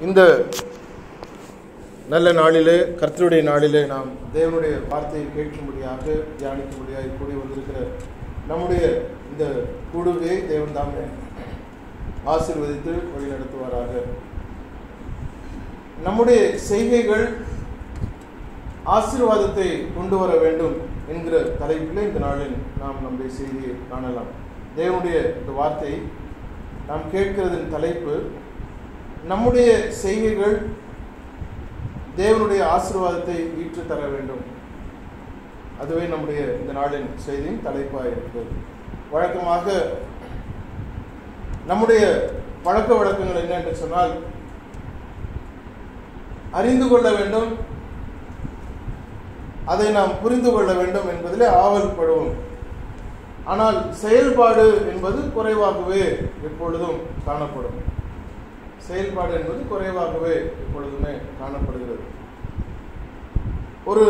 இந்த நல்ல நாளிலே கர்த்தருடைய நாளிலே நாம் தேவனுடைய வார்த்தையை கேட்கும்படியாக தியானிக்கும்படியாக கூடி வந்திருக்கிற நம்முடைய இந்த கூடுகையை தேவன் தாமே ஆசீர்வதித்து வழி நடத்துவாராக நம்முடைய செய்கைகள் ஆசீர்வாதத்தை கொண்டு வர வேண்டும் என்கிற தலைப்பில் இந்த நாளில் நாம் நம்முடைய செய்தியை காணலாம் தேவனுடைய இந்த வார்த்தை நாம் கேட்கிறதின் தலைப்பு நம்முடைய செய்கைகள் தேவனுடைய ஆசீர்வாதத்தை ஈற்று தர வேண்டும் அதுவே நம்முடைய இந்த நாளின் செய்தியின் தலைப்பாக இருக்கிறது வழக்கமாக நம்முடைய பழக்க வழக்கங்கள் என்ன என்று சொன்னால் அறிந்து கொள்ள வேண்டும் அதை நாம் புரிந்து கொள்ள வேண்டும் என்பதிலே ஆவல் படுவோம் ஆனால் செயல்பாடு என்பது குறைவாகவே எப்பொழுதும் காணப்படும் செயல்பாடு என்பது குறைவாகவே எப்பொழுதுமே காணப்படுகிறது ஒரு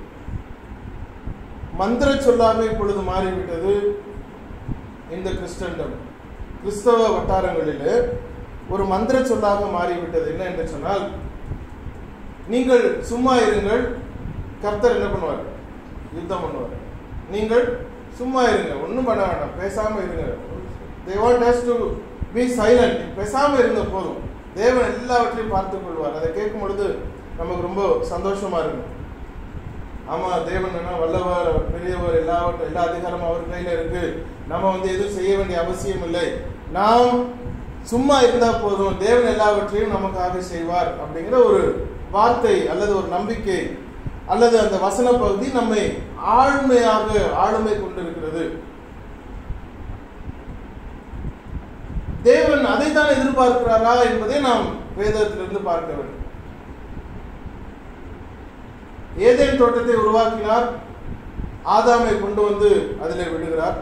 மந்திர சொல்லாக இப்பொழுது மாறிவிட்டது இந்த கிறிஸ்டண்டம் கிறிஸ்தவ வட்டாரங்களிலே ஒரு மந்திர சொல்லாக மாறிவிட்டது என்ன என்று சொன்னால் நீங்கள் சும்மா இருங்கள் கர்த்தர் என்ன பண்ணுவார் யுத்தம் பண்ணுவார் நீங்கள் சும்மா இருங்க ஒன்றும் பண்ண வேண்டாம் பேசாம இருங்க they want us to be silent பேசாம இருந்த போதும் தேவன் எல்லாவற்றையும் பார்த்துக் கொள்வார் அதை கேட்கும் பொழுது நமக்கு ரொம்ப சந்தோஷமா இருக்கும் ஆமா தேவன் என்ன வல்லவர் அவர் பெரியவர் எல்லாவற்றை எல்லா அதிகாரமும் அவர் கையில இருக்கு நம்ம வந்து எதுவும் செய்ய வேண்டிய அவசியம் இல்லை நாம் சும்மா இருந்தா போதும் தேவன் எல்லாவற்றையும் நமக்காக செய்வார் அப்படிங்கிற ஒரு வார்த்தை அல்லது ஒரு நம்பிக்கை அல்லது அந்த வசன பகுதி நம்மை ஆழ்மையாக ஆளுமை கொண்டிருக்கிறது தேவன் அதைத்தான் எதிர்பார்க்கிறாரா என்பதை நாம் வேதத்திலிருந்து பார்க்க வேண்டும் ஏதேன் தோட்டத்தை உருவாக்கினார் ஆதாமை கொண்டு வந்து அதிலே விடுகிறார்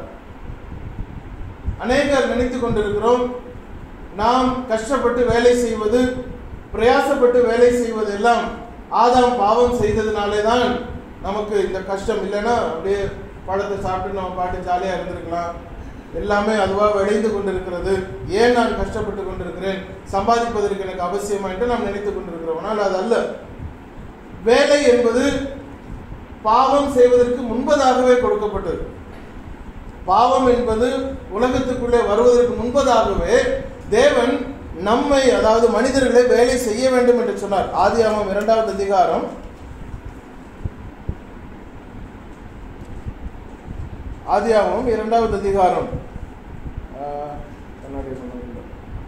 அநேகர் நினைத்துக் கொண்டிருக்கிறோம் நாம் கஷ்டப்பட்டு வேலை செய்வது பிரயாசப்பட்டு வேலை செய்வது எல்லாம் ஆதாம் பாவம் செய்ததுனாலே தான் நமக்கு இந்த கஷ்டம் இல்லைன்னா அப்படியே பழத்தை சாப்பிட்டு நம்ம பாட்டு ஜாலியாக இருந்திருக்கலாம் எல்லாமே அதுவாக விளைந்து கொண்டிருக்கிறது ஏன் நான் கஷ்டப்பட்டு கொண்டிருக்கிறேன் சம்பாதிப்பதற்கு எனக்கு அவசியமா என்று நாம் நினைத்துக் கொண்டிருக்கிறோம் ஆனால் அது அல்ல வேலை என்பது பாவம் செய்வதற்கு முன்பதாகவே கொடுக்கப்பட்டது பாவம் என்பது உலகத்துக்குள்ளே வருவதற்கு முன்பதாகவே தேவன் நம்மை அதாவது மனிதர்களை வேலை செய்ய வேண்டும் என்று சொன்னார் ஆதியாமம் இரண்டாவது அதிகாரம் ஆதியாமம் இரண்டாவது அதிகாரம் ஆஹ், கண்ணாடி பண்ண வேண்டும்.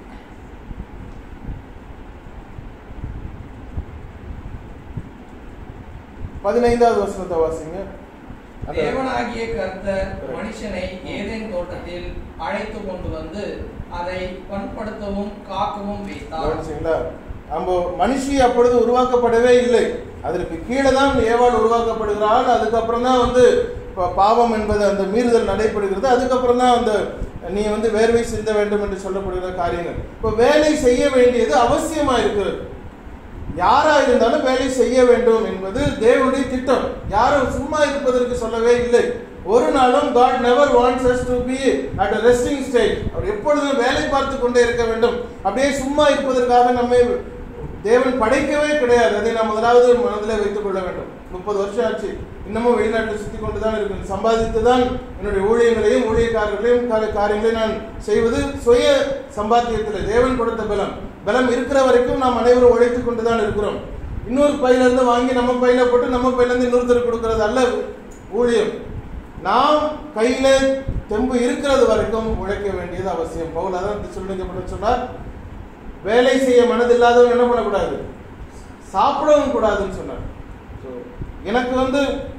பதினைந்தாவது வசனத்தை வாசிங்க அந்த- தேவனாகிய கர்த்தர் மனுஷனை ஏதேன் தோட்டத்தில் அழைத்து கொண்டு வந்து அதை பண்படுத்தவும் காக்கவும் வைத்தார் கவனிச்சீங்களா நம்ம மனுஷி அப்பொழுது உருவாக்கப்படவே இல்லை அதற்கு கீழே தான் ஏவாள் உருவாக்கப்படுகிறாள் அதுக்கப்புறம் தான் வந்து ப- பாவம் என்பது அந்த மீறுதல் நடைபெறுகிறது அதுக்கப்புறம் தான் அந்த நீ வந்து வேர்வை சிந்த வேண்டும் என்று சொல்லப்படுகிற காரியங்கள் இப்போ வேலை செய்ய வேண்டியது அவசியமா இருக்கிறது யாரா இருந்தாலும் வேலை செய்ய வேண்டும் என்பது தேவனுடைய திட்டம் யாரும் சும்மா இருப்பதற்கு சொல்லவே இல்லை ஒரு நாளும் God never wants us to be at a resting stage அவர் எப்பொழுதும் வேலை பார்த்து கொண்டே இருக்க வேண்டும் அப்படியே சும்மா இருப்பதற்காக நம்மை தேவன் படைக்கவே கிடையாது அதை நாம் முதலாவது மனதில் வைத்துக் கொள்ள வேண்டும் முப்பது வருஷம் ஆச்சு இன்னமும் வெளிநாட்டில் சுத்தி கொண்டு தான் இருக்கிறேன் சம்பாதித்து தான் என்னுடைய ஊழியங்களையும் ஊழியக்காரர்களையும் கார- காரியங்களையும் நான் செய்வது சுய சம்பாத்தியத்தில் தேவன் கொடுத்த பலம் பலம் இருக்கிற வரைக்கும் நாம் அனைவரும் உழைத்துக் கொண்டு தான் இருக்கிறோம் இன்னொரு பையில இருந்து வாங்கி நம்ம பையில போட்டு நம்ம பையில இருந்து இன்னொருத்தருக்கு கொடுக்கிறது அல்ல ஊழியம் நாம் கையில தெம்பு இருக்கிறது வரைக்கும் உழைக்க வேண்டியது அவசியம் பவுல் அதான் சொல்லிக்கப்பட்டு சொன்னார் வேலை செய்ய மனதில்லாதவன் என்ன பண்ணக்கூடாது சாப்பிடவும் கூடாதுன்னு சொன்னார் So, எனக்கு வந்து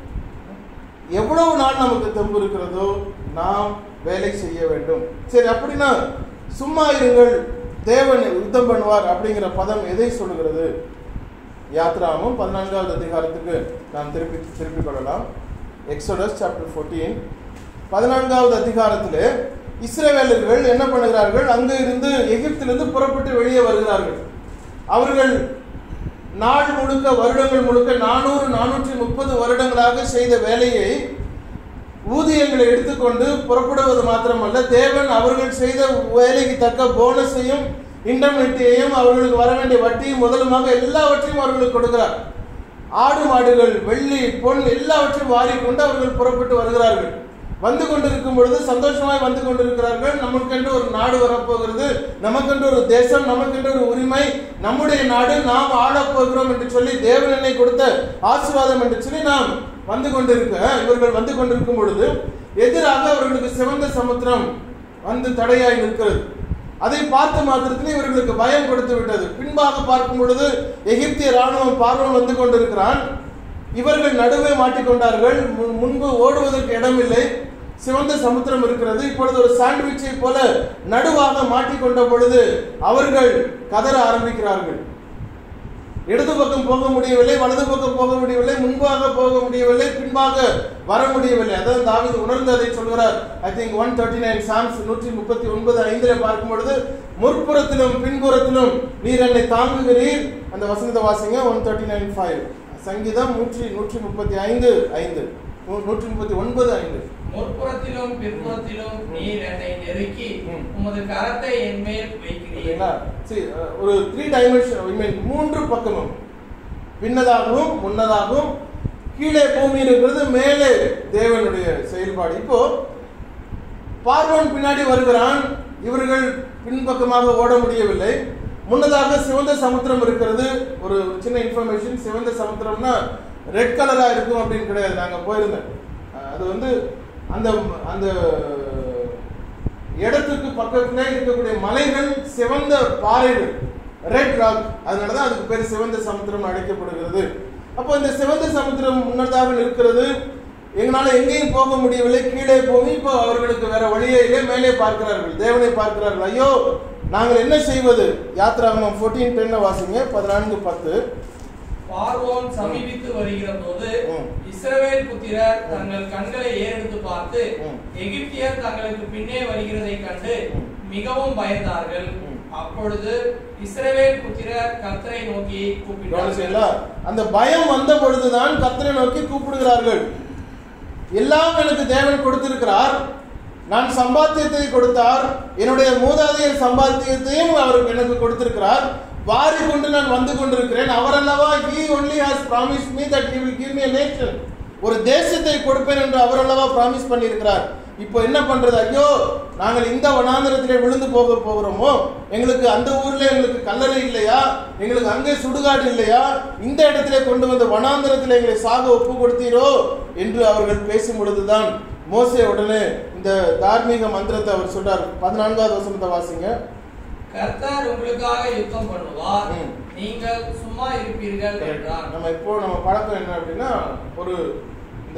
எவ்வளவு நாள் நமக்கு தெம்பு இருக்கிறதோ நாம் வேலை செய்ய வேண்டும் சரி அப்படின்னா சும்மா இருங்கள் தேவன் யுத்தம் பண்ணுவார் அப்படிங்கிற பதம் எதை சொல்லுகிறது யாத்ராமும் பதினான்காவது அதிகாரத்துக்கு நாம் திருப்பி திருப்பிக் கொள்ளலாம் எக்ஸோடஸ் சாப்டர் ஃபோர்டீன் பதினான்காவது அதிகாரத்திலே இஸ்ரவேலர்கள் என்ன பண்ணுகிறார்கள் அங்கு இருந்து எகிப்திலிருந்து புறப்பட்டு வெளியே வருகிறார்கள் அவர்கள் நாள் முழுக்க வருடங்கள் முழுக்க நானூறு நானூற்றி முப்பது வருடங்களாக செய்த வேலையை ஊதியங்களை எடுத்துக்கொண்டு புறப்படுவது மாத்திரமல்ல தேவன் அவர்கள் செய்த வேலைக்கு தக்க போனஸையும் இன்டர்நெட்டையும் அவர்களுக்கு வர வேண்டிய வட்டியும் முதலுமாக எல்லாவற்றையும் அவர்களுக்கு கொடுக்கிறார் ஆடு மாடுகள் வெள்ளி பொன் எல்லாவற்றையும் வாரிக்கொண்டு அவர்கள் புறப்பட்டு வருகிறார்கள் வந்து கொண்டிருக்கும் பொழுது சந்தோஷமாய் வந்து கொண்டிருக்கிறார்கள் நமக்கென்று ஒரு நாடு வரப்போகிறது நமக்கென்று ஒரு தேசம் நமக்கென்று ஒரு உரிமை நம்முடைய நாடு நாம் ஆளப் போகிறோம் என்று சொல்லி தேவன் என்னை கொடுத்த ஆசீர்வாதம் என்று சொல்லி நாம் வந்து கொண்டிருக்க இவர்கள் வந்து கொண்டிருக்கும் பொழுது எதிராக அவர்களுக்கு சிவந்த சமுத்திரம் வந்து தடையாய் நிற்கிறது அதை பார்த்த மாத்திரத்தில் இவர்களுக்கு பயம் கொடுத்து விட்டது பின்பாக பார்க்கும் பொழுது எகிப்திய ராணுவம் பார்வன் வந்து கொண்டிருக்கிறான் இவர்கள் நடுவே மாட்டிக்கொண்டார்கள் முன்- முன்பு ஓடுவதற்கு இடமில்லை சிவந்த சமுத்திரம் இருக்கிறது இப்பொழுது ஒரு சாண்ட்விச்சை போல நடுவாக மாட்டிக்கொண்ட பொழுது அவர்கள் கதற ஆரம்பிக்கிறார்கள் இடது பக்கம் போக முடியவில்லை வலது பக்கம் போக முடியவில்லை முன்பாக போக முடியவில்லை பின்பாக வர முடியவில்லை அதான் தாவீது உணர்ந்து அதை சொல்கிறார் I think one thirty nine psalms நூற்றி முப்பத்தி ஒன்பது ஐந்தில் பார்க்கும் பொழுது முற்புறத்திலும் பின்புறத்திலும் நீர் என்னை தாங்குகிறீர் அந்த வசனத்தை வாசிங்க ஒன் தேர்ட்டி நைன் ஃபைவ் சங்கீதம் நூற்றி நூற்றி முப்பத்தி ஐந்து ஐந்து நூ- நூற்றி முப்பத்தி ஒன்பது ஐந்து முற்புறத்திலும் பிற்புறத்திலும் நீர் என்னை நெருக்கி ம். உமது கரத்தை என் மேல் வைக்கிறீர் சரிங்களா சரி அஹ், ஒரு த்ரீ டைமென்ஷன் ஐ மீன் மூன்று பக்கமும் பின்னதாகவும் முன்னதாகவும் கீழே பூமி இருக்கிறது மேலே தேவனுடைய செயல்பாடு இப்போ பார்வோன் பின்னாடி வருகிறான் இவர்கள் பின்பக்கமாக ஓட முடியவில்லை முன்னதாக சிவந்த சமுத்திரம் இருக்கிறது ஒரு சின்ன இன்ஃபர்மேஷன் சிவந்த சமுத்திரம்னா ரெட் கலரா இருக்கும் அப்படின்னு கிடையாது நாங்க போயிருந்தேன் அஹ், அது வந்து அந்த அந்த இடத்துக்கு பக்கத்துல இருக்கக்கூடிய மலைகள் சிவந்த பாறைகள் ரெட் ராக் அதனாலதான் அதுக்கு பேர் சிவந்த சமுத்திரம் அழைக்கப்படுகிறது அப்போ இந்த சிவந்த சமுத்திரம் முன்னதாக இருக்கிறது எங்களால எங்கேயும் போக முடியவில்லை கீழே போய் இப்போ அவர்களுக்கு வேற வழியே இல்லை மேலே பார்க்கிறார்கள் தேவனை பார்க்கிறார்கள் ஐயோ நாங்கள் என்ன செய்வது யாத்ராகமம் ஃபோர்டீன் டென்ன வாசிங்க பதினான்கு பத்து பார்வோன் சமீபித்து வருகிற போது ம். இஸ்ரவேல் புத்திரர் தங்கள் கண்களை ஏறெடுத்து பார்த்து ம். எகிப்தியர் தங்களுக்கு பின்னே வருகிறதை கண்டு ம். மிகவும் பயந்தார்கள் ம். அப்பொழுது இஸ்ரவேல் புத்திரர் கர்த்தரை நோக்கி கூப்பிட்டார்கள் கவனிச்சீங்களா அந்த பயம் வந்த பொழுதுதான் கர்த்தரை நோக்கி கூப்பிடுகிறார்கள் எல்லாம் எனக்கு தேவன் கொடுத்திருக்கிறார் நான் சம்பாத்தியத்தை கொடுத்தார் என்னுடைய மூதாதையர் சம்பாத்தியத்தையும் அவர் எனக்கு கொடுத்திருக்கிறார் வாரி கொண்டு நான் வந்து கொண்டிருக்கிறேன் அவர் அல்லவா he only has promised me that he will give me a nation ஒரு தேசத்தை கொடுப்பேன் என்று அவர் அல்லவா ப்ராமிஸ் பண்ணியிருக்கிறார் இப்போ என்ன பண்றது ஐயோ நாங்கள் இந்த வனாந்திரத்திலே விழுந்து போக போகிறோமோ எங்களுக்கு அந்த ஊர்ல எங்களுக்கு கல்லறை இல்லையா எங்களுக்கு அங்கே சுடுகாடு இல்லையா இந்த இடத்திலே கொண்டு வந்து வனாந்திரத்திலே எங்களை சாக ஒப்பு கொடுத்தீரோ என்று அவர்கள் பேசும் பொழுதுதான் மோசே உடனே இந்த தார்மீக மந்திரத்தை அவர் சொல்றார் பதினான்காவது வசனத்தை வாசிங்க கர்த்தர் உங்களுக்காக யுத்தம் பண்ணுவார் ம். நீங்கள் சும்மா இருப்பீர்கள் என்றார் நம்ம இப்போ நம்ம பழக்கம் என்ன அப்படின்னா ஒரு இந்த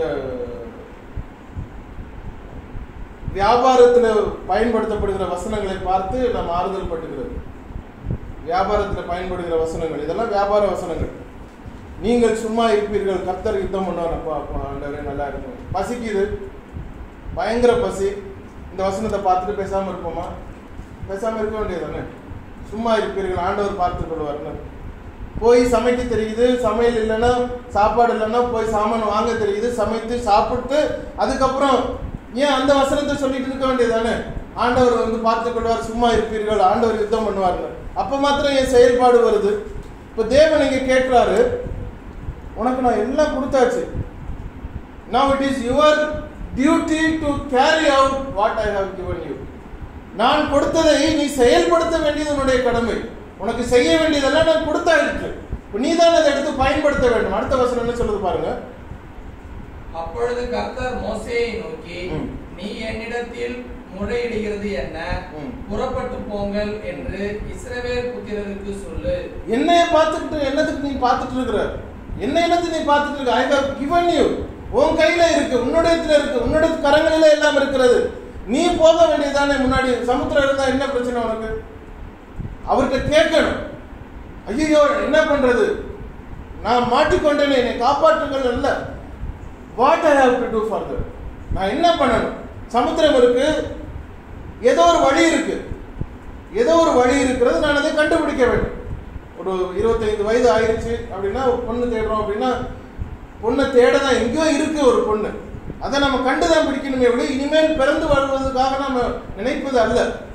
வியாபாரத்துல பயன்படுத்தப்படுகிற வசனங்களை பார்த்து நம்ம ஆறுதல் பட்டுகிறது வியாபாரத்துல பயன்படுகிற வசனங்கள் இதெல்லாம் வியாபார வசனங்கள் நீங்கள் சும்மா இருப்பீர்கள் கர்த்தர் யுத்தம் பண்ணுவார் அப்பா அப்பா ஆண்டவரே நல்லா இருக்கும் பசிக்குது பயங்கர பசி இந்த வசனத்தை பார்த்துட்டு பேசாம இருப்போமா பேசாம இருக்க வேண்டியதானே சும்மா இருப்பீர்கள் ஆண்டவர் பார்த்துக் கொள்வார்னு போய் சமைக்க தெரியுது சமையல் இல்லைன்னா சாப்பாடு இல்லைன்னா போய் சாமான் வாங்க தெரியுது சமைத்து சாப்பிட்டு அதுக்கப்புறம் ஏன் அந்த வசனத்தை சொல்லிட்டு இருக்க வேண்டியதானே ஆண்டவர் வந்து பார்த்துக் கொள்வார் சும்மா இருப்பீர்கள் ஆண்டவர் யுத்தம் பண்ணுவார்னு அப்ப மாத்திரம் என் செயல்பாடு வருது இப்போ தேவன் இங்க கேட்கிறாரு உனக்கு நான் எல்லாம் கொடுத்தாச்சு now it is your duty to carry out what i have given you நான் கொடுத்ததை நீ செயல்படுத்த வேண்டியது உன்னுடைய கடமை உனக்கு செய்ய வேண்டியதெல்லாம் நான் கொடுத்தாயிற்று இப்ப நீ தான் அதை எடுத்து பயன்படுத்த வேண்டும் அடுத்த வசனம் என்ன சொல்லுது பாருங்க அப்பொழுது கர்த்தர் மோசேயை நோக்கி ம். நீ என்னிடத்தில் முறையிடுகிறது என்ன ம். புறப்பட்டு போங்கள் என்று இஸ்ரவேல் புத்திரருக்கு சொல்லு என்னைய பார்த்துக்கிட்டு என்னத்துக்கு நீ பார்த்துட்டு இருக்கிற என்ன என்னத்துக்கு நீ பார்த்துட்டு இருக்க ஐ ஹவ் given you உன் கையில இருக்கு உன்னுடையத்துல இருக்கு உன்னுடைய கரங்களில எல்லாம் இருக்கிறது நீ போக வேண்டியதானே முன்னாடி சமுத்திரம் இருந்தா என்ன பிரச்சனை உனக்கு அவர்கிட்ட கேட்கணும் ஐயோ என்ன பண்றது நான் மாட்டிக்கொண்டேனே என்னை காப்பாற்றுங்கள் அல்ல what I have to do further நான் என்ன பண்ணணும் சமுத்திரம் இருக்கு ஏதோ ஒரு வழி இருக்கு ஏதோ ஒரு வழி இருக்கிறது நான் அதை கண்டுபிடிக்க வேண்டும் ஒரு இருபத்தைந்து வயது ஆயிருச்சு அப்படின்னா ஒரு பொண்ணு தேடுறோம் அப்படின்னா பொண்ணை தேட தான் எங்கேயோ இருக்கு ஒரு பொண்ணு அதை நம்ம கண்டு தான் பிடிக்கணுமே விட இனிமேல் பிறந்து வருவதற்காக நம்ம நினைப்பது அல்ல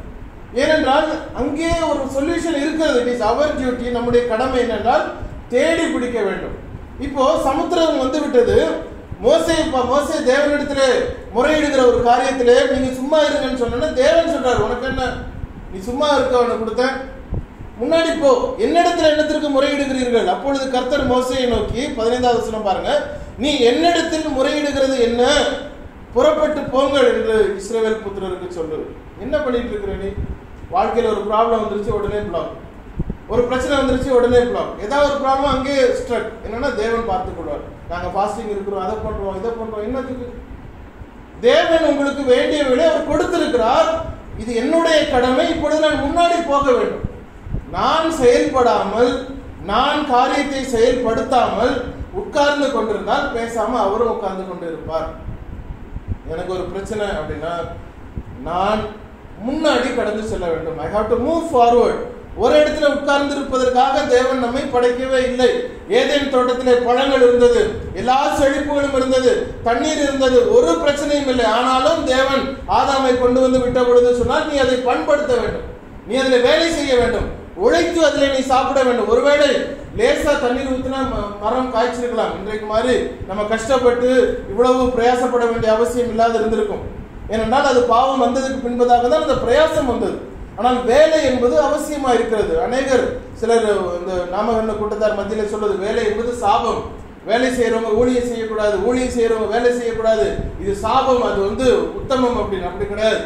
ஏனென்றால் அங்கே ஒரு சொல்யூஷன் இருக்கிறது இட் இஸ் அவர் டியூட்டி நம்முடைய கடமை என்னென்றால் தேடி பிடிக்க வேண்டும் இப்போ சமுத்திரம் வந்து விட்டது மோசே இப்ப மோசே தேவனிடத்திலே முறையிடுகிற ஒரு காரியத்திலே நீங்க சும்மா இருங்கன்னு சொன்னா தேவன் சொல்றாரு உனக்கு என்ன நீ சும்மா இருக்க உனக்கு கொடுத்தேன் முன்னாடி போ என்னிடத்துல என்னத்திற்கு முறையிடுகிறீர்கள் அப்பொழுது கர்த்தர் மோசையை நோக்கி பதினைந்தாவது வசனம் பாருங்க நீ என்னிடத்தில் முறையிடுகிறது என்ன புறப்பட்டு போங்கள் என்று இஸ்ரவேல் புத்திரருக்கு சொல்லு என்ன பண்ணிட்டு இருக்கிற நீ வாழ்க்கையில ஒரு ப்ராப்ளம் வந்துருச்சு உடனே பிளாக் ஒரு பிரச்சனை வந்துருச்சு உடனே பிளாக் ஏதாவது ஒரு ப்ராப்ளம் அங்கேயே ஸ்ட்ரக் என்னன்னா தேவன் பார்த்துக் கொள்வார் நாங்க ஃபாஸ்டிங் இருக்கிறோம் அதை பண்றோம் இதை பண்றோம் என்னத்துக்கு தேவன் உங்களுக்கு வேண்டிய விட அவர் கொடுத்திருக்கிறார் இது என்னுடைய கடமை இப்பொழுது நான் முன்னாடி போக வேண்டும் நான் செயல்படாமல் நான் காரியத்தை செயல்படுத்தாமல் உட்கார்ந்து கொண்டிருந்தால் பேசாம அவரும் உட்கார்ந்து கொண்டு இருப்பார் எனக்கு ஒரு பிரச்சனை அப்படின்னா நான் முன்னாடி கடந்து செல்ல வேண்டும் I have to move forward ஒரு இடத்துல உட்கார்ந்து இருப்பதற்காக தேவன் நம்மை படைக்கவே இல்லை ஏதேன் தோட்டத்திலே பழங்கள் இருந்தது எல்லா செழிப்புகளும் இருந்தது தண்ணீர் இருந்தது ஒரு பிரச்சனையும் இல்லை ஆனாலும் தேவன் ஆதாமை கொண்டு வந்து விட்ட பொழுது சொன்னால் நீ அதை பண்படுத்த வேண்டும் நீ அதில் வேலை செய்ய வேண்டும் உழைத்து அதில் நீ சாப்பிட வேண்டும் ஒருவேளை லேசா தண்ணீர் ஊத்தினா ம- மரம் காய்ச்சிருக்கலாம் இன்றைக்கு மாதிரி நம்ம கஷ்டப்பட்டு இவ்வளவு பிரயாசப்பட வேண்டிய அவசியம் இல்லாத இருந்திருக்கும் ஏனென்றால் அது பாவம் வந்ததுக்கு பின்பதாக தான் அந்த பிரயாசம் வந்தது ஆனால் வேலை என்பது அவசியமா இருக்கிறது அநேகர் சிலர் இந்த நாமகண்ட கூட்டத்தார் மத்தியில சொல்றது வேலை என்பது சாபம் வேலை செய்யறவங்க ஊழியம் செய்யக்கூடாது ஊழியம் செய்யறவங்க வேலை செய்யக்கூடாது இது சாபம் அது வந்து உத்தமம் அப்படின்னு அப்படி கிடையாது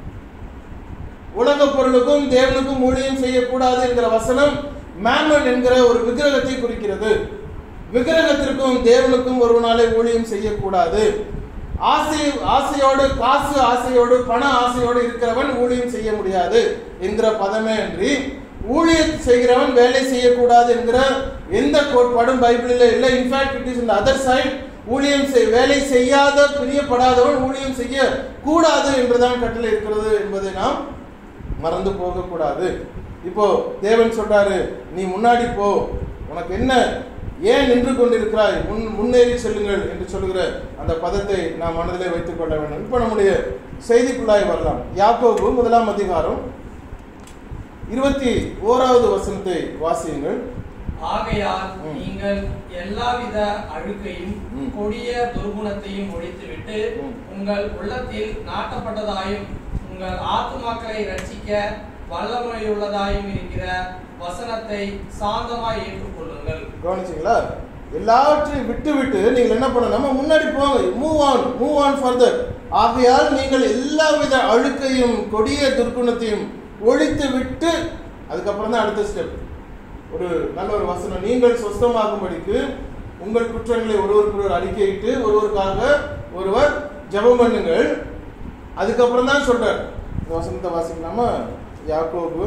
உலக பொருளுக்கும் தேவனுக்கும் ஊழியம் செய்யக்கூடாது என்கிற வசனம் மேமன் என்கிற ஒரு விக்கிரகத்தை குறிக்கிறது விக்கிரகத்திற்கும் தேவனுக்கும் ஒருவனாலே ஊழியம் செய்யக்கூடாது ஆசை ஆசையோடு காசு ஆசையோடு பண ஆசையோடு இருக்கிறவன் ஊழியம் செய்ய முடியாது என்கிற பதமே அன்றி ஊழியம் செய்கிறவன் வேலை செய்யக்கூடாது என்கிற எந்த கோட்பாடும் பைபிளில் இல்லை இன்ஃபேக்ட் இட் இஸ் இந்த அதர் சைட் ஊழியம் செய் வேலை செய்யாத பிரியப்படாதவன் ஊழியம் செய்ய கூடாது என்றுதான் கட்டளை இருக்கிறது என்பதை நாம் மறந்து போகக்கூடாது இப்போ தேவன் சொல்றாரு நீ முன்னாடி போ உனக்கு என்ன ஏன் நின்று கொண்டிருக்கிறாய் முன் முன்னேறி செல்லுங்கள் என்று சொல்லுகிற அந்த பதத்தை நாம் மனதிலே வைத்துக் கொள்ள வேண்டும் இப்போ நம்முடைய செய்திக்குள்ளாய் வரலாம் யாக்கோபு முதலாம் அதிகாரம் இருபத்தி ஓராவது வசனத்தை வாசியுங்கள் ஆகையால் ம். நீங்கள் எல்லாவித அழுக்கையும் ம். கொடிய துர்குணத்தையும் ஒழித்துவிட்டு ம். உங்கள் உள்ளத்தில் நாட்டப்பட்டதாயும் உங்கள் ஆத்துமாக்களை ரட்சிக்க வல்லமையுள்ளதாயும் இருக்கிற வசனத்தை சாந்தமாய் ஏற்றுக்கொள்ளுங்கள் கவனிச்சிங்களா எல்லாவற்றையும் விட்டு விட்டு நீங்கள் என்ன பண்ணணும் நம்ம முன்னாடி போங்க move on move on further ஆகையால் நீங்கள் எல்லாவித அழுக்கையும் கொடிய துர்க்குணத்தையும் ஒழித்து விட்டு அதுக்கப்புறம் தான் அடுத்த ஸ்டெப் ஒரு நல்ல ஒரு வசனம் நீங்கள் சொஸ்தமாகும்படிக்கு உங்கள் குற்றங்களை ஒருவருக்கு ஒருவர் அறிக்கையிட்டு ஒருவருக்காக ஒருவர் ஜெபம் பண்ணுங்கள் அதுக்கப்புறம் தான் சொல்றார் இந்த வசனத்தை வாசிக்கலாமா யாக்கோபு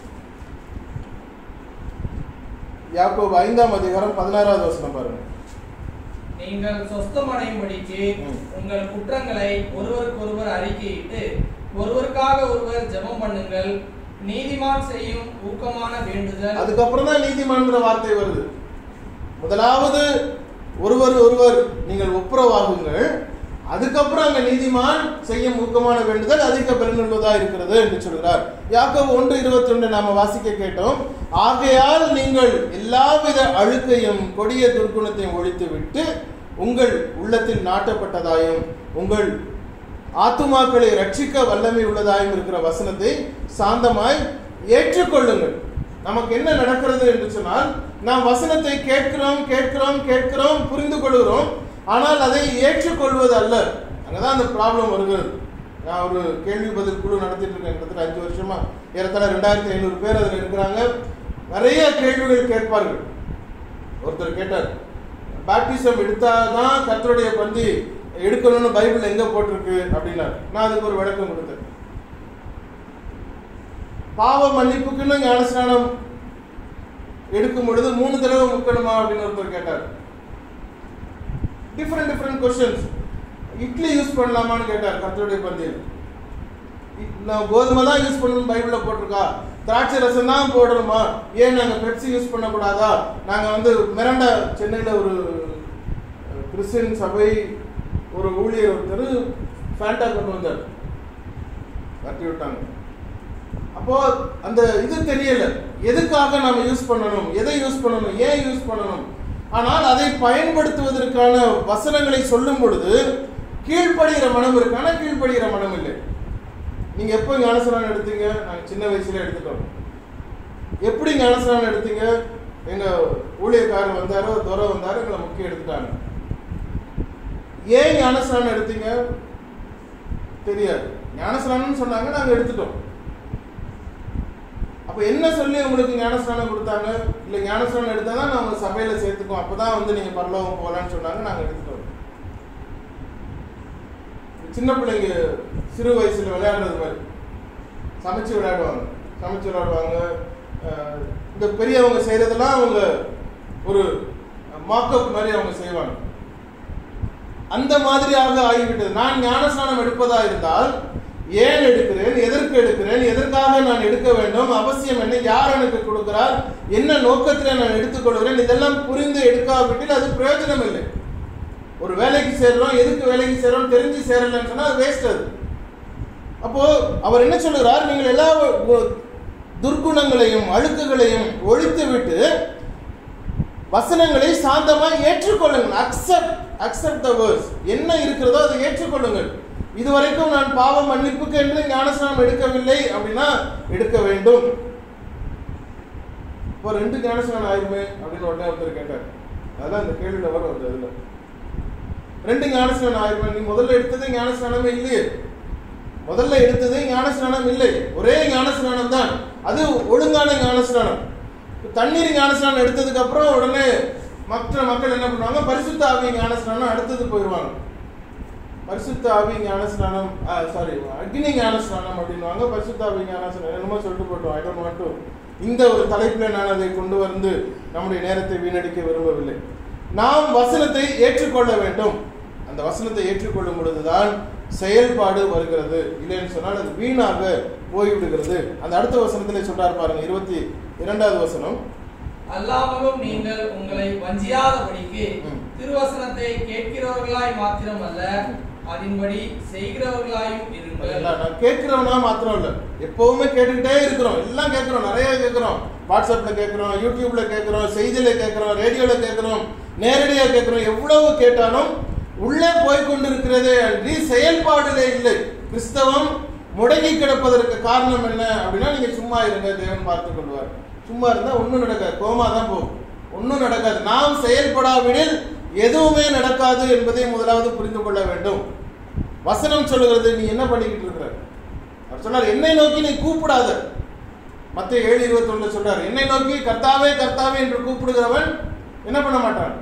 யாக்கோபு ஐந்தாம் அதிகாரம் பதினாறாவது வசனம் பாருங்க நீங்கள் சொஸ்தமடையும்படிக்கு ம். உங்கள் குற்றங்களை ஒருவருக்கொருவர் அறிக்கையிட்டு ஒருவருக்காக ஒருவர் ஜெபம் பண்ணுங்கள் நீதிமான் செய்யும் ஊக்கமான வேண்டுதல் அதுக்கப்புறம் தான் நீதிமான்கிற வார்த்தை வருது முதலாவது ஒருவர் ஒருவர் நீங்கள் ஒப்புரவாகுங்கள் அதுக்கப்புறம் அங்க நீதிமான் செய்யும் ஊக்கமான வேண்டுதல் அதிக பலனுள்ளதா இருக்கிறது என்று சொல்கிறார் யாக்கோபு ஒன்று இருபத்தி நாம வாசிக்க கேட்டோம் ஆகையால் நீங்கள் எல்லாவித அழுக்கையும் கொடிய துர்க்குணத்தையும் ஒழித்து விட்டு உங்கள் உள்ளத்தில் நாட்டப்பட்டதாயும் உங்கள் ஆத்துமாக்களை ரட்சிக்க வல்லமை உள்ளதாயும் இருக்கிற வசனத்தை சாந்தமாய் ஏற்றுக்கொள்ளுங்கள் நமக்கு என்ன நடக்கிறது என்று சொன்னால் நாம் வசனத்தை கேட்கிறோம் கேட்கிறோம் கேட்கிறோம் புரிந்து கொள்கிறோம் ஆனால் அதை ஏற்றுக்கொள்வது அல்ல அங்கதான் அந்த ப்ராப்ளம் வருகிறது நான் ஒரு கேள்வி பதில் குழு நடத்திட்டு இருக்கேன் கிட்டத்தட்ட அஞ்சு வருஷமா ஏறத்தாழ ரெண்டாயிரத்தி ஐநூறு பேர் அதில் இருக்கிறாங்க நிறைய கேள்விகள் கேட்பார்கள் ஒருத்தர் கேட்டார் பேப்டிசம் எடுத்தாதான் கர்த்தருடைய பந்தி எடுக்கணும்னு பைபிள் எங்க போட்டிருக்கு அப்படின்னாரு நான் அதுக்கு ஒரு விளக்கம் கொடுத்தேன் பாவ மன்னிப்புக்குன்னு ஞானஸ்நானம் எடுக்கும் பொழுது மூணு தடவை முக்கணுமா அப்படின்னு ஒருத்தர் கேட்டார் different different questions idli use பண்ணலாமான்னு கேட்டார் கர்த்தருடைய பந்தியில் நான் கோதுமை தான் யூஸ் பண்ணணும் பைபிள்ல போட்டிருக்கா திராட்சை ரசம் தான் போடணுமா ஏன் நாங்க பெப்சி யூஸ் பண்ணக்கூடாதா நாங்க வந்து மிரண்டா சென்னையில ஒரு அஹ், கிறிஸ்டியன் சபை ஒரு ஊழியர் ஒருத்தர் ஃபேண்டா கொண்டு வந்தார் கட்டி விட்டாங்க அப்போ அந்த இது தெரியல எதுக்காக நாம யூஸ் பண்ணணும் எதை யூஸ் பண்ணணும் ஏன் யூஸ் பண்ணணும் ஆனால் அதை பயன்படுத்துவதற்கான வசனங்களை சொல்லும் பொழுது கீழ்ப்படுகிற மனம் இருக்கு ஆனா கீழ்ப்படுகிற மனம் இல்லை நீங்க எப்போ ஞானஸ்நானம் எடுத்தீங்க நாங்க சின்ன வயசுல எடுத்துட்டோம் எப்படி ஞானஸ்நானம் எடுத்தீங்க எங்க ஊழியக்காரர் வந்தாரு துறை வந்தாரு எங்களை முக்கிய எடுத்துட்டாங்க ஏன் ஞானஸ்நானம் எடுத்தீங்க தெரியாது ஞானஸ்நானம்னு சொன்னாங்க நாங்க எடுத்துட்டோம் அப்ப என்ன சொல்லி உங்களுக்கு ஞானஸ்நானம் கொடுத்தாங்க இல்ல ஞானஸ்நானம் எடுத்தா தான் நாங்க சபையில சேர்த்துக்கோம் அப்பதான் வந்து நீங்க பரலோகம் போகலான்னு சொன்னாங்க நாங்க எடுத்துட்டோம் சின்ன பிள்ளைங்க சிறு வயசுல விளையாடுறது மாதிரி சமைச்சு விளையாடுவாங்க சமைச்சு விளையாடுவாங்க அஹ் இந்த பெரியவங்க செய்யறதெல்லாம் அவங்க ஒரு மாக்கப் மாதிரி அவங்க செய்வாங்க அந்த மாதிரியாக ஆகிவிட்டது நான் ஞானஸ்நானம் எடுப்பதா இருந்தால் ஏன் எடுக்கிறேன் எதற்கு எடுக்கிறேன் எதற்காக நான் எடுக்க வேண்டும் அவசியம் என்ன யார் எனக்கு கொடுக்கிறார் என்ன நோக்கத்தில் நான் எடுத்துக்கொள்கிறேன் இதெல்லாம் புரிந்து எடுக்காவிட்டில் அது பிரயோஜனம் இல்லை ஒரு வேலைக்கு சேர்றோம் எதுக்கு வேலைக்கு சேர்றோம் தெரிஞ்சு சேரலன்னு சொன்னா அது வேஸ்ட் அது அப்போ அவர் என்ன சொல்லுகிறார் நீங்கள் எல்லா ஒ- துர்க்குணங்களையும் அழுக்குகளையும் ஒழித்து விட்டு வசனங்களை சாந்தமாய் ஏற்றுக்கொள்ளுங்கள் அக்செப்ட் அக்செப்ட் த வேர்ஸ் என்ன இருக்கிறதோ அதை ஏற்றுக்கொள்ளுங்கள் இதுவரைக்கும் நான் பாவ மன்னிப்புக்கு என்று ஞானஸ்நானம் எடுக்கவில்லை அப்படின்னா எடுக்க வேண்டும் இப்போ ரெண்டு ஞானஸ்நானம் ஆயிருமே அப்படின்னு உடனே ஒருத்தர் கேட்டார் அதெல்லாம் இந்த கேள்வியில வரும் அந்த இதுல ரெண்டு ஞானஸ்நானம் ஆயிருமே நீ முதல்ல எடுத்தது ஞானஸ்நானமே இல்லையே முதல்ல எடுத்தது ஞானஸ்நானம் இல்லை ஒரே ஞானஸ்நானம் தான் அது ஒழுங்கான ஞானஸ்நானம் தண்ணீர் ஞானஸ்நானம் எடுத்ததுக்கு அப்புறம் உடனே மற்ற மக்கள் என்ன பண்ணுவாங்க பரிசுத்த ஆவி ஞானஸ்நானம் அடுத்தது போயிடுவாங்க பரிசுத்த ஆவி ஞானஸ்நானம் சாரி அக்னி ஞானஸ்நானம் அப்படின்னுவாங்க பரிசுத்த ஆவி ஞானஸ்நானம் என்னமோ சொல்லிட்டு போட்டோம் ஐ டோன்ட் வாண்ட் டு இந்த ஒரு தலைப்பில் நான் அதை கொண்டு வந்து நம்முடைய நேரத்தை வீணடிக்க விரும்பவில்லை நாம் வசனத்தை ஏற்றுக்கொள்ள வேண்டும் அந்த வசனத்தை ஏற்றுக்கொள்ளும் பொழுதுதான் செயல்பாடு வருகிறது இல்லைன்னு சொன்னால் அது வீணாக போய்விடுகிறது அந்த அடுத்த வசனத்திலே சொல்றார் பாருங்க இருபத்தி இரண்டாவது வசனம் அல்லாமலும் நீங்கள் உங்களை வஞ்சியாதபடிக்கு ம். திருவசனத்தை கேட்கிறவர்களாய் மாத்திரமல்ல அதன்படி செய்கிறவர்களாயும் இருங்கள் எல்லாம் நான் கேட்கிறவனா மாத்திரம் இல்ல எப்பவுமே கேட்டுக்கிட்டே இருக்கிறோம் எல்லாம் கேட்கிறோம் நிறைய கேட்கிறோம் வாட்ஸ்அப்ல கேட்கிறோம் யூடியூப்ல கேட்கிறோம் செய்தியில கேட்கிறோம் ரேடியோல கேட்கிறோம் நேரடியா கேட்கிறோம் எவ்வளவு கேட்டாலும் உள்ளே போய் கொண்டிருக்கிறதே அன்றி செயல்பாடுலே இல்லை கிறிஸ்தவம் முடங்கி கிடப்பதற்கு காரணம் என்ன அப்படின்னா நீங்க சும்மா இருங்க தேவன் பார்த்துக் கொள்வார் சும்மா இருந்தா ஒண்ணும் நடக்காது கோமா தான் போகும் ஒண்ணும் நடக்காது நாம் செயல்படாவிடில் எதுவுமே நடக்காது என்பதை முதலாவது புரிந்து கொள்ள வேண்டும் வசனம் சொல்லுகிறது நீ என்ன பண்ணிக்கிட்டு இருக்கிற அவர் சொன்னார் என்னை நோக்கி நீ கூப்பிடாத மத்த ஏழு இருபத்தி சொல்றார் என்னை நோக்கி கர்த்தாவே கர்த்தாவே என்று கூப்பிடுகிறவன் என்ன பண்ண மாட்டான்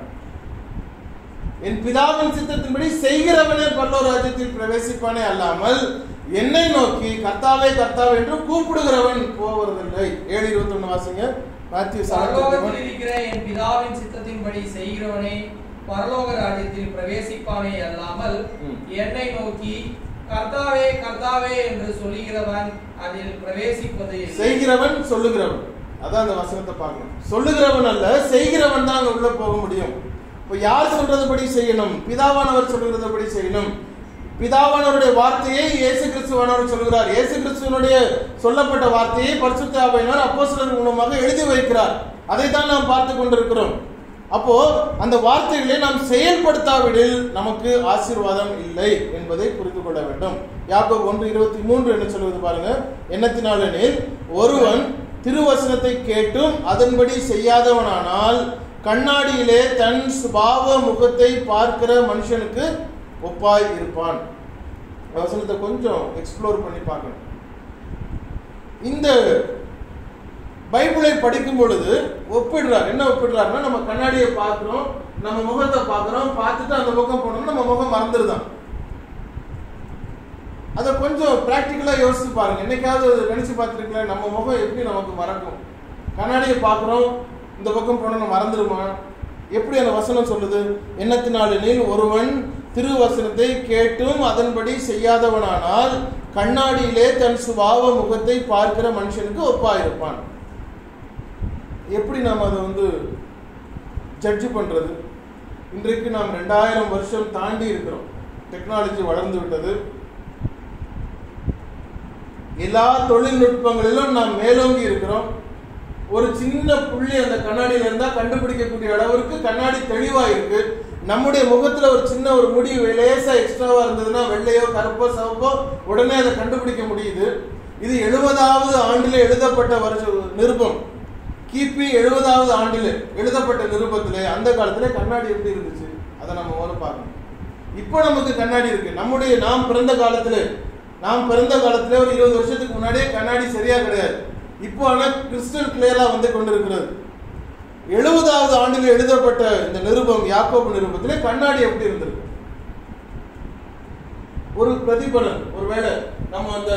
என் பிதாவின் சித்தத்தின்படி செய்கிறவனே பல்லோர் ராஜ்யத்தில் பிரவேசிப்பானே அல்லாமல் என்னை நோக்கி கர்த்தாவே கர்த்தாவே என்று கூப்பிடுகிறவன் போவதில்லை ஏழு இருபத்தி ஒண்ணு வாசிங்க மேத்யூ பரலோகத்தில் இருக்கிற என் பிதாவின் சித்தத்தின்படி செய்கிறவனே பரலோக ராஜ்யத்தில் பிரவேசிப்பானே அல்லாமல் ம். என்னை நோக்கி கர்த்தாவே கர்த்தாவே என்று சொல்லுகிறவன் அதில் பிரவேசிப்பது இல்லை. செய்கிறவன் சொல்லுகிறவன் அதான் அந்த வசனத்தை பார்க்கணும் சொல்லுகிறவன் அல்ல செய்கிறவன் தான் அங்க உள்ள போக முடியும் இப்போ யார் சொல்றதுபடி செய்யணும் பிதாவானவர் சொல்லுகிறதுபடி செய்யணும் பிதாவானவருடைய வார்த்தையை இயேசு கிறிஸ்துவானவர் சொல்கிறார் இயேசு கிறிஸ்துவனுடைய சொல்லப்பட்ட வார்த்தையை பரிசுத்த ஆவியினர் அப்போஸ்தலர் மூலமாக எழுதி வைக்கிறார் அதைத்தான் நாம் பார்த்து கொண்டிருக்கிறோம் அப்போ அந்த வார்த்தைகளை நாம் செயல்படுத்தாவிடில் நமக்கு ஆசீர்வாதம் இல்லை என்பதை புரிந்து கொள்ள வேண்டும் யாக்கோபு ஒன்று இருபத்தி மூன்று என்ன சொல்வது பாருங்க எண்ணத்தினாலெனில் ஒருவன் திருவசனத்தை கேட்டும் அதன்படி செய்யாதவனானால் கண்ணாடியிலே தன் சுபாவ முகத்தை பார்க்கிற மனுஷனுக்கு ஒப்பாய் இருப்பான் இந்த வசனத்தை கொஞ்சம் எக்ஸ்ப்ளோர் பண்ணி பார்க்கணும் இந்த பைபிளை படிக்கும் பொழுது ஒப்பிடுறார் என்ன ஒப்பிடுறாருன்னா நம்ம கண்ணாடியை பார்க்கிறோம் நம்ம முகத்தை பார்க்கிறோம் பார்த்துட்டு அந்த முகம் போனோம்னா நம்ம முகம் மறந்துடுதான் அதை கொஞ்சம் பிராக்டிக்கலா யோசிச்சு பாருங்க என்னைக்காவது நினைச்சு பார்த்துருக்கல நம்ம முகம் எப்படி நமக்கு மறக்கும் கண்ணாடியை பார்க்குறோம் இந்த பக்கம் போனோம்னா மறந்துடுமா எப்படி அந்த வசனம் சொல்லுது எண்ணத்தினாலெனில் ஒருவன் திருவசனத்தை கேட்டும் அதன்படி செய்யாதவனானால் கண்ணாடியிலே தன் சுபாவ முகத்தை பார்க்கிற மனுஷனுக்கு ஒப்பாயிருப்பான் எப்படி நாம் அதை வந்து ஜட்ஜ் பண்றது இன்றைக்கு நாம் ரெண்டாயிரம் வருஷம் தாண்டி இருக்கிறோம் டெக்னாலஜி வளர்ந்து விட்டது எல்லா தொழில்நுட்பங்களிலும் நாம் மேலோங்கி இருக்கிறோம் ஒரு சின்ன புள்ளி அந்த கண்ணாடியில இருந்தா கண்டுபிடிக்கக்கூடிய அளவிற்கு கண்ணாடி தெளிவா இருக்கு நம்முடைய முகத்துல ஒரு சின்ன ஒரு முடி லேசா எக்ஸ்ட்ராவா இருந்ததுன்னா வெள்ளையோ கருப்போ சிவப்போ உடனே அதை கண்டுபிடிக்க முடியுது இது எழுபதாவது ஆண்டில் எழுதப்பட்ட வருஷ நிருபம் கிபி எழுபதாவது ஆண்டில் எழுதப்பட்ட நிருபத்திலே அந்த காலத்துல கண்ணாடி எப்படி இருந்துச்சு அதை நம்ம முதல்ல பார்க்கணும் இப்போ நமக்கு கண்ணாடி இருக்கு நம்முடைய நாம் பிறந்த காலத்துல நாம் பிறந்த காலத்துல ஒரு இருபது வருஷத்துக்கு முன்னாடியே கண்ணாடி சரியா கிடையாது இப்போ ஆனா கிறிஸ்டல் கிளியரா வந்து கொண்டிருக்கிறது எழுபதாவது ஆண்டில் எழுதப்பட்ட இந்த நிருபம் யாக்கோபு நிருபத்திலே கண்ணாடி எப்படி இருந்திருக்கு ஒரு பிரதிபலன் ஒருவேளை நம்ம அந்த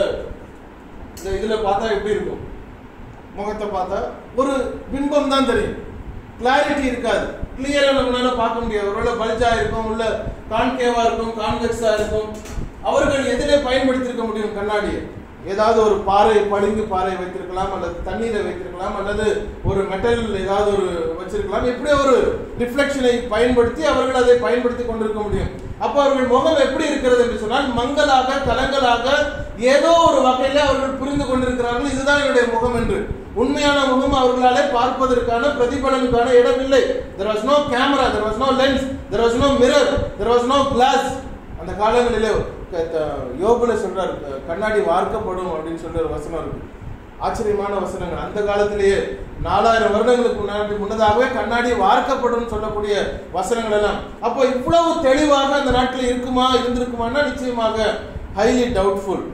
இந்த இதுல பார்த்தா எப்படி இருக்கும் முகத்தை பார்த்தா ஒரு பிம்பம் தான் தெரியும் கிளாரிட்டி இருக்காது கிளியரா நம்மளால பார்க்க முடியாது ஒருவேளை பல்ஜா இருக்கும் உள்ள கான்கேவா இருக்கும் கான்வெக்ஸா இருக்கும் அவர்கள் எதிலே பயன்படுத்தியிருக்க முடியும் கண்ணாடியை ஏதாவது ஒரு பாறை பளிங்கு பாறை வைத்திருக்கலாம் அல்லது தண்ணீரை வைத்திருக்கலாம் அல்லது ஒரு மெட்டல் ஏதாவது ஒரு வச்சிருக்கலாம் இப்படி ஒரு ரிஃப்ளெக்ஷனை பயன்படுத்தி அவர்கள் அதை பயன்படுத்தி கொண்டிருக்க முடியும் அப்ப அவர்கள் முகம் எப்படி இருக்கிறது என்று சொன்னால் மங்கலாக கலங்கலாக ஏதோ ஒரு வகையில அவர்கள் புரிந்து கொண்டிருக்கிறார்கள் இதுதான் என்னுடைய முகம் என்று உண்மையான முகம் அவர்களாலே பார்ப்பதற்கான பிரதிபலனுக்கான இடம் இல்லை there was no camera there was no lens there was no mirror there was no glass அந்த காலங்களிலே க- த- யோபுல சொல்றார் க- கண்ணாடி வார்க்கப்படும் அப்படின்னு சொல்லி ஒரு வசனம் இருக்கு ஆச்சரியமான வசனங்கள் அந்த காலத்திலேயே நாலாயிரம் வருடங்களுக்கு முன்னாடி முன்னதாகவே கண்ணாடி வார்க்கப்படும் சொல்லக்கூடிய வசனங்கள் எல்லாம் அப்போ இவ்வளவு தெளிவாக அந்த நாட்டில் இருக்குமா இருந்திருக்குமான்னா நிச்சயமாக ஹைலி டவுட்ஃபுல்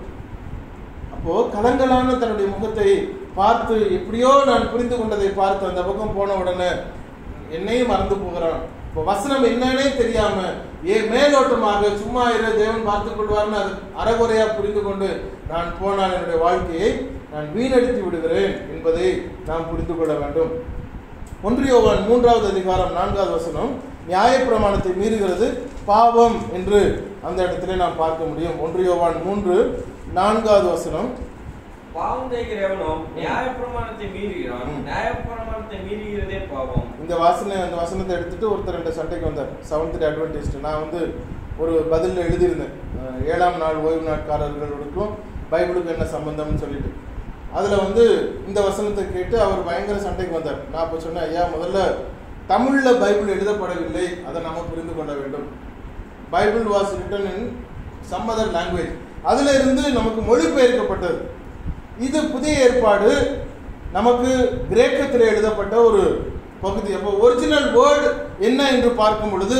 அப்போ கலங்கலான தன்னுடைய முகத்தை பார்த்து எப்படியோ நான் புரிந்து கொண்டதை பார்த்து அந்த பக்கம் போன உடனே என்னையும் மறந்து போகிறான் இப்போ வசனம் என்னன்னே தெரியாம ஏ மேலோட்டமாக சும்மா இரு தேவன் பார்த்துக் கொள்வார்னு அது அறகுறையா புரிந்து கொண்டு நான் போனால் என்னுடைய வாழ்க்கையை நான் வீணடித்து விடுகிறேன் என்பதை நாம் புரிந்து கொள்ள வேண்டும் ஒன்றியோவான் மூன்றாவது அதிகாரம் நான்காவது வசனம் நியாயப்பிரமாணத்தை மீறுகிறது பாவம் என்று அந்த இடத்திலே நாம் பார்க்க முடியும் ஒன்றியோவான் மூன்று நான்காவது வசனம் பாவம் செய்கிறவனோ நியாயப்பிரமாணத்தை மீறுகிறான் ம். நியாயப்பிரமாணத்தை மீறுகிறதே பாவம் இந்த வாசனை அந்த வசனத்தை எடுத்துட்டு ஒருத்தர் ரெண்டு சண்டைக்கு வந்தார் செவன்த் டே அட்வென்டிஸ்ட் நான் வந்து ஒரு பதிலில் எழுதியிருந்தேன் அஹ், ஏழாம் நாள் ஓய்வு நாட்காரர்களுக்கும் பைபிளுக்கு என்ன சம்பந்தம்னு சொல்லிட்டு அதில் வந்து இந்த வசனத்தை கேட்டு அவர் பயங்கர சண்டைக்கு வந்தார் நான் இப்போ சொன்னேன் ஐயா முதல்ல தமிழில் பைபிள் எழுதப்படவில்லை அதை நாம புரிந்து கொள்ள வேண்டும் Bible was written in some other language அதில் இருந்து நமக்கு மொழிபெயர்க்கப்பட்டது இது புதிய ஏற்பாடு நமக்கு கிரேக்கத்தில் எழுதப்பட்ட ஒரு பகுதி அப்போ ஒரிஜினல் வேர்டு என்ன என்று பார்க்கும் பொழுது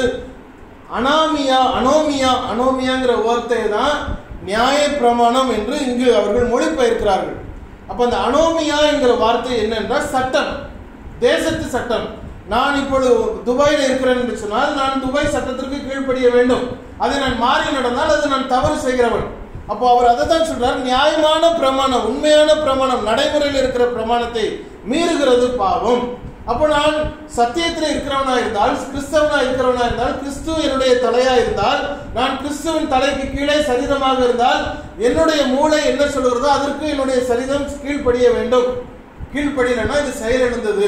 அனாமியா அனோமியா அனோமியாங்கிற வார்த்தையை தான் நியாய பிரமாணம் என்று இங்கு அவர்கள் மொழிபெயர்க்கிறார்கள் அப்ப அந்த அனோமியா என்கிற வார்த்தை என்னென்றால் சட்டம் தேசத்து சட்டம் நான் இப்பொழுது துபாயில் இருக்கிறேன் என்று சொன்னால் நான் துபாய் சட்டத்திற்கு கீழ்ப்படிய வேண்டும் அதை நான் மாறி நடந்தால் அது நான் தவறு செய்கிறவன் அப்போ அவர் அதை தான் சொல்றார் நியாயமான பிரமாணம் உண்மையான பிரமாணம் நடைமுறையில் இருக்கிற பிரமாணத்தை மீறுகிறது பாவம் அப்போ நான் சத்தியத்தில் இருக்கிறவனா இருந்தால் கிறிஸ்தவனா இருக்கிறவனா இருந்தால் கிறிஸ்து என்னுடைய தலையா இருந்தால் நான் கிறிஸ்துவின் தலைக்கு கீழே சரீரமாக இருந்தால் என்னுடைய மூளை என்ன சொல்கிறதோ அதற்கு என்னுடைய சரீரம் கீழ்ப்படிய வேண்டும் கீழ்ப்படியலைன்னா இது செயலிழந்தது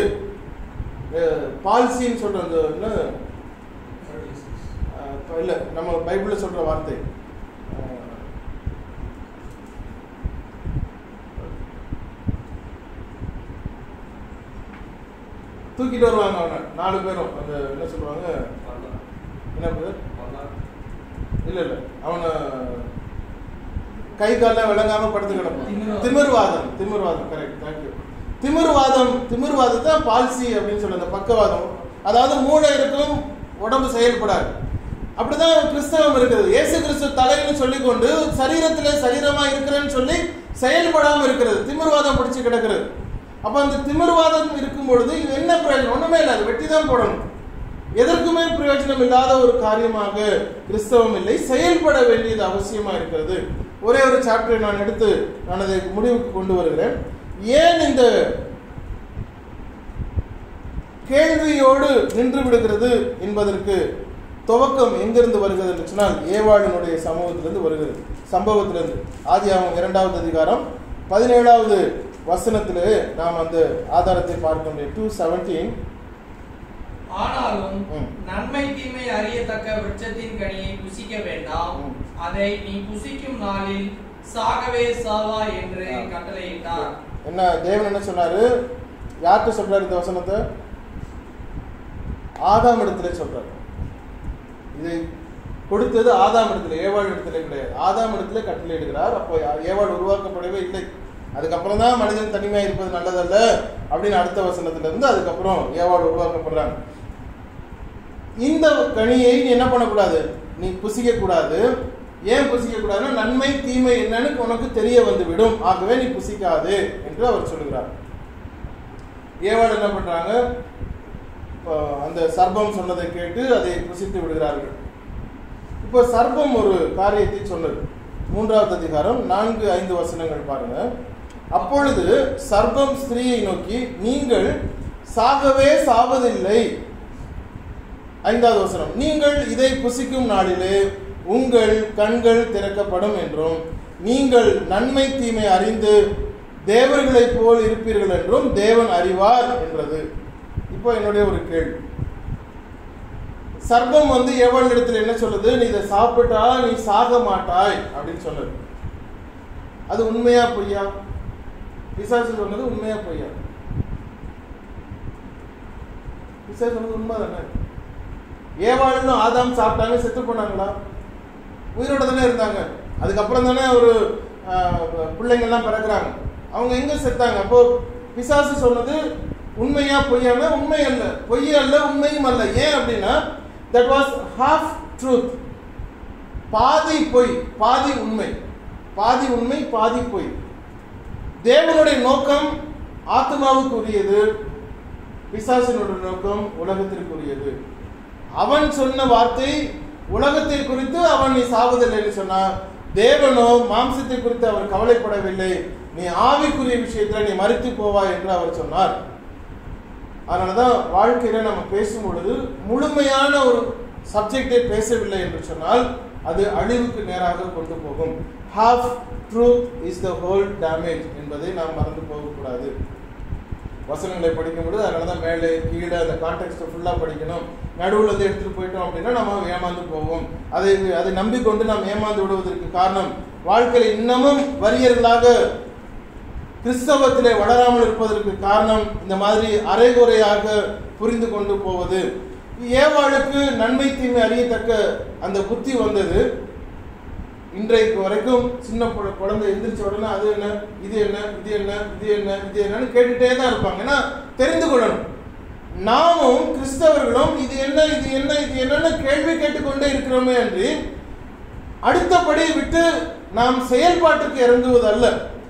அஹ், பால்சின்னு சொல்ற அந்த என்ன அஹ், இப்ப இல்ல நம்ம பைபிள்ல சொல்ற வார்த்தை அஹ், தூக்கிட்டு வருவாங்க அவனை நாலு பேரும் அந்த என்ன சொல்லுவாங்க என்ன பேர் இல்ல இல்ல அவனை கை கால விளங்காம படுத்து கிடப்பான் திமிர்வாதம். திமிர்வாதம் திமிர்வாதம் கரெக்ட் தேங்க்யூ திமிர்வாதம் திமிர்வாதத்தை பால்சி அப்படின்னு சொல்ல அந்த பக்கவாதம் அதாவது மூளை இருக்கும் உடம்பு செயல்படாது அப்படிதான் கிறிஸ்தவம் இருக்குது இயேசு கிறிஸ்து தலைன்னு சொல்லிக்கொண்டு சரீரத்திலே சரீரமா இருக்கிறேன்னு சொல்லி செயல்படாம இருக்கிறது திமிர்வாதம் பிடிச்சு கிடக்கிறது அப்ப அந்த திமிர்வாதம் இருக்கும் பொழுது இது என்ன பிரயோஜனம் ஒண்ணுமே இல்லை அது வெட்டி தான் போடணும் எதற்குமே பிரயோஜனம் இல்லாத ஒரு காரியமாக கிறிஸ்தவம் இல்லை செயல்பட வேண்டியது அவசியமா இருக்கிறது ஒரே ஒரு சாப்டரை நான் எடுத்து நான் அதை முடிவுக்கு கொண்டு வருகிறேன் ஏன் இந்த கேள்வியோடு நின்று விடுகிறது என்பதற்கு துவக்கம் எங்கிருந்து வருகிறது என்று சொன்னால் ஏவாளினுடைய சமூகத்திலிருந்து வருகிறது சம்பவத்திலிருந்து ஆதியாகமம் இரண்டாவது அதிகாரம் பதினேழாவது வசனத்திலே நாம் அந்த ஆதாரத்தை பார்க்க முடியும் டூ செவன்டீன் ஆனாலும் ம். நன்மை தீமை அறியத்தக்க விருட்சத்தின் கனியை புசிக்க வேண்டாம் ம். அதை நீ புசிக்கும் நாளில் சாகவே சாவா என்று ஆ. கட்டளையிட்டார் என்ன தேவன் என்ன சொன்னாரு யார்கிட்ட சொல்றாரு இந்த வசனத்தை ஆதாம் இடத்துல சொல்றாரு இதை கொடுத்தது ஆதாம் இடத்துல ஏவாள் இடத்துல கிடையாது ஆதாம் இடத்துல கட்டளை இடுகிறார் அப்போ ஏவாள் உருவாக்கப்படவே இல்லை அதுக்கப்புறம் தான் மனிதன் தனிமையா இருப்பது நல்லதல்ல அப்படின்னு அடுத்த வசனத்துல இருந்து அதுக்கப்புறம் ஏவாள் உருவாக்கப்படுறாங்க இந்த கனியை நீ என்ன பண்ணக்கூடாது நீ புசிக்க கூடாது ஏன் புசிக்க கூடாதுன்னா நன்மை தீமை என்னன்னு உனக்கு தெரிய வந்து விடும் ஆகவே நீ புசிக்காது என்று அவர் சொல்லுகிறார் ஏவாள் என்ன பண்றாங்க இப்போ அந்த சர்ப்பம் சொன்னதை கேட்டு அதை புசித்து விடுகிறார்கள் இப்போ சர்ப்பம் ஒரு காரியத்தை சொன்னது மூன்றாவது அதிகாரம் நான்கு ஐந்து வசனங்கள் பாருங்க அப்பொழுது சர்ப்பம் ஸ்திரீயை நோக்கி நீங்கள் சாகவே சாவதில்லை ஐந்தாவது வசனம் நீங்கள் இதை புசிக்கும் நாளிலே உங்கள் கண்கள் திறக்கப்படும் என்றும் நீங்கள் நன்மை தீமை அறிந்து தேவர்களைப் போல் இருப்பீர்கள் என்றும் தேவன் அறிவார் என்றது இப்போ என்னுடைய ஒரு கேள்வி சர்ப்பம் வந்து எவள் இடத்துல என்ன சொல்லுது நீ இதை சாப்பிட்டா நீ சாக மாட்டாய் அப்படின்னு சொல்லுது அது உண்மையா பொய்யா பிசாசு சொன்னது உண்மையா பொய்யா பிசாசு சொன்னது உண்மை தானே ஏவாளும் ஆதாம் சாப்பிட்டாங்க செத்து போனாங்களா உயிரோட தானே இருந்தாங்க அதுக்கப்புறம் தானே ஒரு பிள்ளைங்கள்லாம் பிறகுறாங்க அவங்க எங்க செத்தாங்க அப்போ பிசாசு சொன்னது உண்மையா பொய்யான உண்மை அல்ல பொய் அல்ல உண்மையும் அல்ல ஏன் அப்படின்னா தட் வாஸ் ஹாஃப் ட்ரூத் பாதி பொய் பாதி உண்மை பாதி உண்மை பாதி பொய் தேவனுடைய நோக்கம் ஆத்மாவுக்குரியது பிசாசினுடைய நோக்கம் உலகத்திற்குரியது அவன் சொன்ன வார்த்தை உலகத்தை குறித்து அவன் நீ சாவதில்லை என்று சொன்னான் தேவனோ மாம்சத்தை குறித்து அவர் கவலைப்படவில்லை நீ ஆவிக்குரிய விஷயத்துல நீ மறித்து போவாய் என்று அவர் சொன்னார் அதனாலதான் வாழ்க்கையில நம்ம பேசும் பொழுது முழுமையான ஒரு சப்ஜெக்டை பேசவில்லை என்று சொன்னால் அது அழிவுக்கு நேராக கொண்டு போகும் half truth is the whole damage என்பதை நாம் மறந்து போகக்கூடாது வசனங்களை படிக்கும் பொழுது அதனால தான் மேலே கீழே அந்த கான்டெக்ட் ஃபுல்லாக படிக்கணும் நடுவில் இருந்து எடுத்துகிட்டு போயிட்டோம் அப்படின்னா நம்ம ஏமாந்து போவோம் அதை அதை நம்பிக்கொண்டு நாம் ஏமாந்து விடுவதற்கு காரணம் வாழ்க்கையில் இன்னமும் வரியர்களாக கிறிஸ்தவத்திலே வளராமல் இருப்பதற்கு காரணம் இந்த மாதிரி அரைகுறையாக புரிந்து கொண்டு போவது ஏவாளுக்கு நன்மை தீமை அறியத்தக்க அந்த புத்தி வந்தது இன்றைக்கு வரைக்கும் சின்ன குழ- குழந்தை எந்திரிச்ச உடனே அது என்ன இது என்ன இது என்ன இது என்ன இது என்னன்னு கேட்டுட்டே தான் இருப்பாங்க ஏன்னா தெரிந்து கொள்ளணும் நாமும் கிறிஸ்தவர்களும் இது என்ன இது என்ன இது என்னன்னு கேள்வி கேட்டுக்கொண்டே இருக்கிறோமே அன்றி அடுத்தபடி விட்டு நாம் செயல்பாட்டுக்கு இறங்குவது அல்ல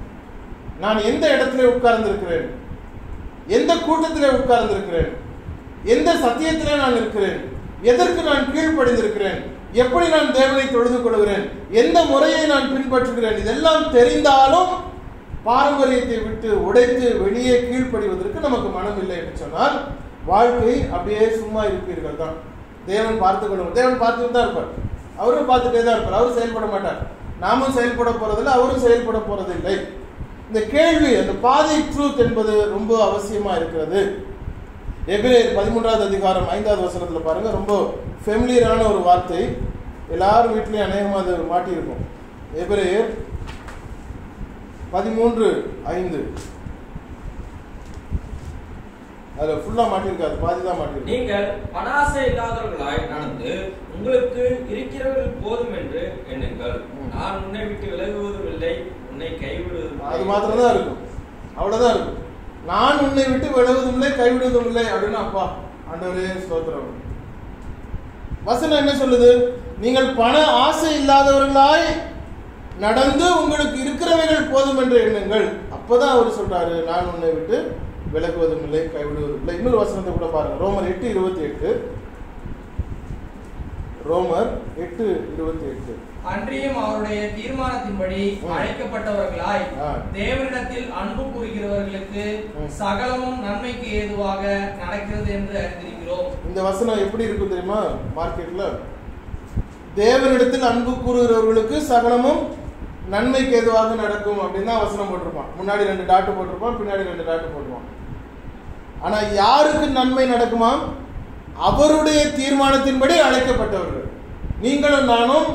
நான் எந்த இடத்துல உட்கார்ந்திருக்கிறேன் எந்த கூட்டத்திலே உட்கார்ந்திருக்கிறேன் எந்த சத்தியத்திலே நான் இருக்கிறேன் எதற்கு நான் கீழ்ப்படிந்திருக்கிறேன் எப்படி நான் தேவனை தொழுது கொள்கிறேன் எந்த முறையை நான் பின்பற்றுகிறேன் இதெல்லாம் தெரிந்தாலும் பாரம்பரியத்தை விட்டு உடைத்து வெளியே கீழ்ப்படிவதற்கு நமக்கு மனம் இல்லை என்று சொன்னால் வாழ்க்கை அப்படியே சும்மா இருப்பீர்கள் தான் தேவன் பார்த்து கொள்ளும் தேவன் பார்த்துட்டு தான் இருப்பார் அவரும் பார்த்துட்டே தான் இருப்பார் அவரும் செயல்பட மாட்டார் நாமும் செயல்பட போறதில்லை அவரும் செயல்பட போறதில்லை இந்த கேள்வி அந்த பாதை ட்ரூத் என்பது ரொம்ப அவசியமா இருக்கிறது எபிரேயர் பதிமூன்றாவது அதிகாரம் ஐந்தாவது வசனத்துல பாருங்க ரொம்ப ஃபெமிலியரான ஒரு வார்த்தை எல்லாரும் வீட்லயும் அநேகமா அது மாட்டியிருக்கும் எபிரேயர் பதிமூன்று ஐந்து அதுல ஃபுல்லா மாட்டியிருக்காது பாதி தான் மாட்டிருக்கு நீங்கள் பணாசை இல்லாதவர்களாய் நடந்து உங்களுக்கு இருக்கிறவர்கள் போதும் என்று எண்ணுங்கள் ம். நான் உன்னை விட்டு விலகுவதும் இல்லை உன்னை கைவிடுவதும் இல்லை. அது மாத்திரம் தான் இருக்கும் அவ்வளவுதான் இருக்கும் நான் உன்னை விட்டு விலகுவதும் இல்லை கைவிடுவதும் இல்லை அப்படின்னு அப்பா ஆண்டவரே ஸ்தோத்திரம் வசனம் என்ன சொல்லுது நீங்கள் பண ஆசை இல்லாதவர்களாய் நடந்து உங்களுக்கு இருக்கிறவைகள் போதும் என்று எண்ணுங்கள் அப்பதான் அவர் சொல்றாரு நான் உன்னை விட்டு விலகுவதும் இல்லை கைவிடுவதும் இல்லை இன்னொரு வசனத்தை கூட பாருங்க ரோமர் எட்டு இருபத்தி எட்டு ரோமர் எட்டு இருபத்தி எட்டு அன்றியும் அவருடைய தீர்மானத்தின்படி ம். அழைக்கப்பட்டவர்களாய் ஆ. தேவனிடத்தில் அன்பு கூறுகிறவர்களுக்கு ம். சகலமும் நன்மைக்கு ஏதுவாக நடக்கிறது என்று அறிந்திருக்கிறோம் இந்த வசனம் எப்படி இருக்கும் தெரியுமா மார்க்கெட்ல தேவனிடத்தில் அன்பு கூறுகிறவர்களுக்கு சகலமும் நன்மைக்கு ஏதுவாக நடக்கும் அப்படின்னு தான் வசனம் போட்டிருப்பான் முன்னாடி ரெண்டு டாட்டு போட்டிருப்பான் பின்னாடி ரெண்டு டாட்டு போட்டிருப்பான் ஆனா யாருக்கு நன்மை நடக்குமா அவருடைய தீர்மானத்தின்படி அழைக்கப்பட்டவர்கள் நீங்களும் நானும்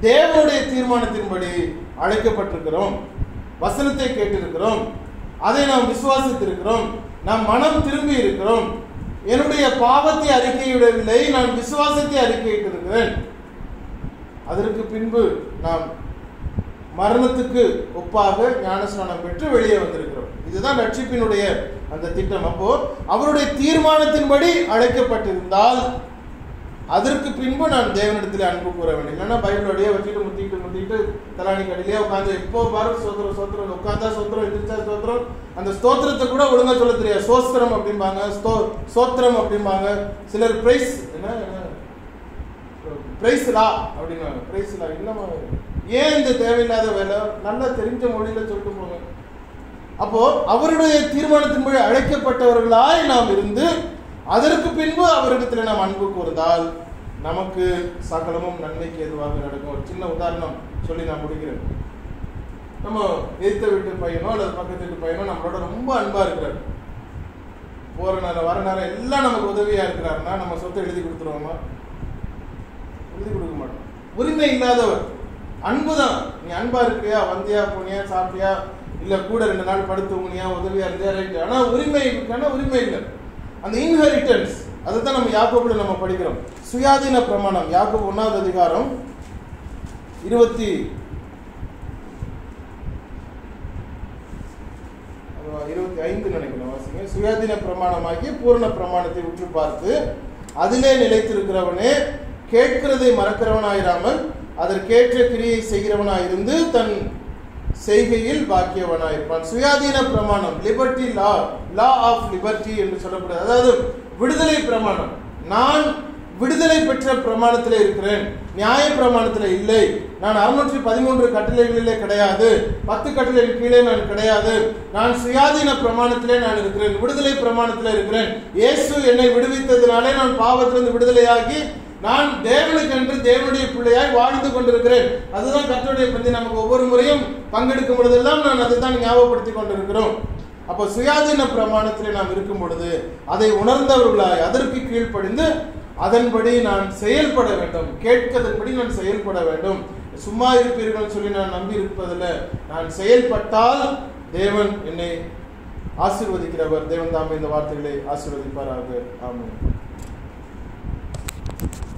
தேவனுடைய தீர்மானத்தின்படி அழைக்கப்பட்டிருக்கிறோம் வசனத்தை கேட்டிருக்கிறோம் அதை நாம் விசுவாசித்திருக்கிறோம் நாம் மனம் திரும்பி இருக்கிறோம் என்னுடைய பாவத்தை அறிக்கையிடவில்லை நான் விசுவாசத்தை அறிக்கையிட்டிருக்கிறேன் அதற்கு பின்பு நாம் மரணத்துக்கு ஒப்பாக ஞானஸ்நானம் பெற்று வெளியே வந்திருக்கிறோம் இதுதான் ரட்சிப்பினுடைய அந்த திட்டம் அப்போ அவருடைய தீர்மானத்தின்படி அழைக்கப்பட்டிருந்தால் அதற்கு பின்பு நான் தேவனிடத்தில் அன்பு கூற வேண்டும் இல்லைன்னா பைபிளோடய வச்சுட்டு முத்திட்டு முத்திட்டு தலாணி கடையிலே உட்காந்து எப்போ பாரு சோத்திரம் சோத்திரம் உட்காந்தா சோத்திரம் எதிர்த்தா சோத்திரம் அந்த ஸ்தோத்திரத்தை கூட ஒழுங்கா சொல்ல தெரியாது சோஸ்திரம் அப்படிம்பாங்க ஸ்தோ சோத்திரம் அப்படிம்பாங்க சிலர் பிரைஸ் என்ன பிரைஸ் லா அப்படின்னாங்க பிரைஸ் லா இல்லமா ஏன் இந்த தேவையில்லாத வேலை நல்லா தெரிஞ்ச மொழியில சொல்லிட்டு போங்க அப்போ அவருடைய தீர்மானத்தின்படி அழைக்கப்பட்டவர்களாய் நாம் இருந்து அதற்கு பின்பு அவரிடத்தில் நாம் அன்பு கூர்ந்தால் நமக்கு சகலமும் நன்மைக்கு எதுவாக நடக்கும் ஒரு சின்ன உதாரணம் சொல்லி நான் முடிக்கிறேன் நம்ம எதிர்த்த வீட்டு பையனோ அல்லது பக்கத்து வீட்டு பையனோ நம்மளோட ரொம்ப அன்பா இருக்கிறார் போற நேரம் வர நேரம் எல்லாம் நமக்கு உதவியா இருக்கிறாருன்னா நம்ம சொத்தை எழுதி கொடுத்துருவோமா எழுதி கொடுக்க மாட்டோம் உரிமை இல்லாதவர் அன்புதான் நீ அன்பா இருக்கியா வந்தியா போனியா சாப்பிட்டியா இல்ல கூட ரெண்டு நாள் படுத்து உங்கனியா உதவியா இருந்தியா ரைட் ஆனா உரிமை இருக்கான உரிமை இல்லை அந்த இன்ஹெரிட்டன்ஸ் அதுதான் நம்ம யாக்கோபுல நம்ம படிக்கிறோம் சுயாதீன பிரமாணம் யாக்கோபு ஒன்னாவது அதிகாரம் இருபத்தி இருபத்தி ஐந்து நினைக்கிறேன் வாசிங்க சுயாதீன பிரமாணமாகி பூர்ண பிரமாணத்தை உற்று பார்த்து அதிலே நிலைத்திருக்கிறவனே கேட்கிறதை மறக்கிறவனாயிராமல் அதற்கேற்ற கிரியை செய்கிறவனாயிருந்து தன் செய்கையில் பாக்கியவனாயிருப்பான் சுயாதீன பிரமாணம் liberty law law of liberty என்று சொல்லப்படுது அதாவது விடுதலை பிரமாணம் நான் விடுதலை பெற்ற பிரமாணத்தில் இருக்கிறேன் நியாய பிரமாணத்தில் இல்லை நான் அறுநூற்றி பதிமூன்று கட்டளைகளிலே கிடையாது பத்து கட்டளைகள் கீழே நான் கிடையாது நான் சுயாதீன பிரமாணத்திலே நான் இருக்கிறேன் விடுதலை பிரமாணத்தில் இருக்கிறேன் இயேசு என்னை விடுவித்ததினாலே நான் பாவத்திலிருந்து விடுதலையாகி நான் தேவனுக்கென்று தேவனுடைய பிள்ளையாய் வாழ்ந்து கொண்டிருக்கிறேன் அதுதான் கர்த்தருடைய பத்தி நமக்கு ஒவ்வொரு முறையும் பங்கெடுக்கும் பொழுதெல்லாம் நான் அதை தான் ஞாபகப்படுத்தி கொண்டிருக்கிறோம் அப்போ சுயாதீன பிரமாணத்திலே நாம் இருக்கும் பொழுது அதை உணர்ந்தவர்களாய் அதற்கு கீழ்ப்படிந்து அதன்படி நான் செயல்பட வேண்டும் கேட்கதன்படி நான் செயல்பட வேண்டும் சும்மா இருப்பீர்கள் சொல்லி நான் நம்பி இருப்பதில்லை நான் செயல்பட்டால் தேவன் என்னை ஆசீர்வதிக்கிறவர் தேவன் தாமே இந்த வார்த்தைகளை ஆசீர்வதிப்பாராக ஆமென்